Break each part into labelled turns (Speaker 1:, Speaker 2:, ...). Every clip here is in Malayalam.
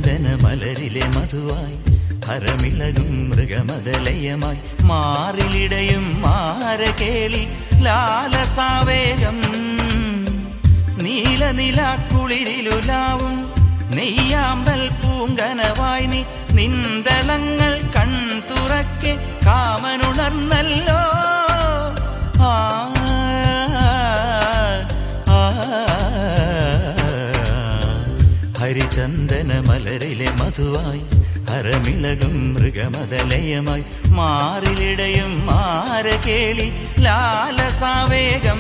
Speaker 1: ഹരിചന്ദന മലരിലെ മധുവായി ഹരമിളകും മൃഗമതലയമായി മാറിലിടയും മാരകേളി ലാലസാവേഗം നീലനിലാക്കുളിരിലുലാവും നെയ്യാമ്പൽ പൂങ്കനവായി നീ നിന്തളങ്ങൾ കൺ തുറക്കെ കാമനുണർന്നല്ലോ ആ ആ, ഹരിചന്ദന മലരിലെ മധുവായി ഹരമിളകും മൃഗമതലയമായി മാറിലിടയും മാരകേളി ലാലസാവേഗം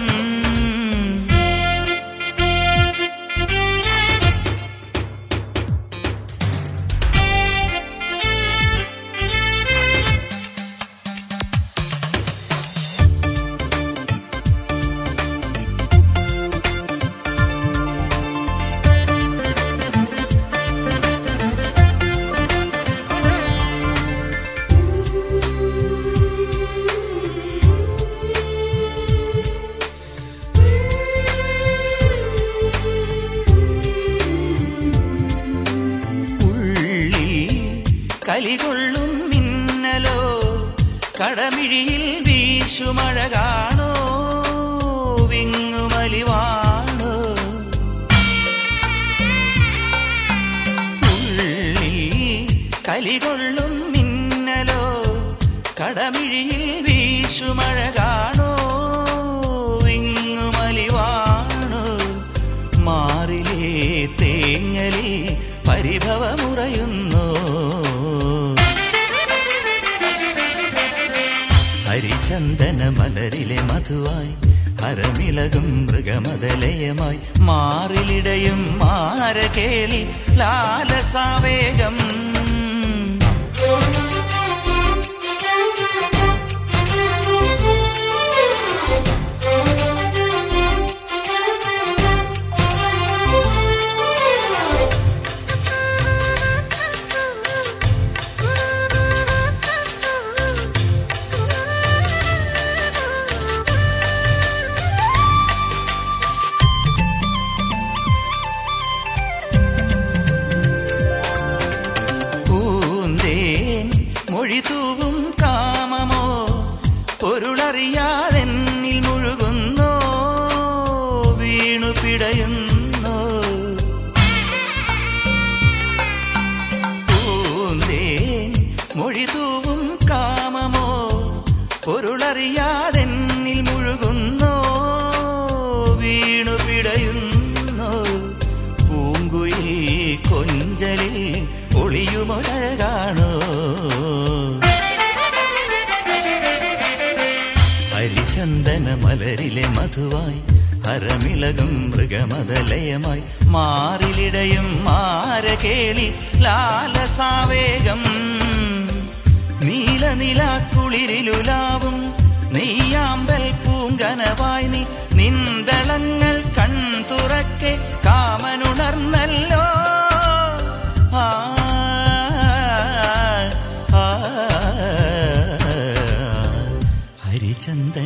Speaker 1: ഉള്ളിൽ കലികൊള്ളും മിന്നലോ കടമിഴിയിൽ വീശുമഴ കാണോ വിങ്ങുമലിവാണോ ഉള്ളിൽ കലികൊള്ളും മിന്നലോ കടമിഴിയിൽ വീശുമഴ കാണോ വിങ്ങുമലിവാണോ മാറിലേ തേങ്ങലിൽ പരിഭവമുറയുന്നു ഹരിചന്ദന മലരിലെ മധുവായി ഹരമിളകും മൃഗമതലയമായി മാറിലിടയും മാരകേളി ലാലസാവേഗം പൂന്തേൻ മൊഴി തൂവും കാമമോ പൊരുളറിയാതെന്നിൽ മുഴുകുന്നോ വീണു പിടയുന്നോ പൂന്തേൻ മൊഴി തൂവും കാമമോ പൊരുളറിയാതെന്നിൽ മുഴുകുന്നോ വീണു പിടയുന്നോ പൂങ്കുയിൽ കൊഞ്ചലിൽ ഒളിയുമൊഴകാണോ ഹരിചന്ദന മലരിലെ മധുവായി ഹരമിളകും മൃഗമതലയമായി മാറിലിടയും മാരകേളി ലാലസാവേഗം നീലനിലാക്കുളിരിലുലാവും നെയ്യാമ്പൽ പൂങ്കനവായി നീ നിന്തളങ്ങൾ കൺ തുറക്കെ കാമനുണർന്നല്ലോ ആ ആ ഹരിചന്ദന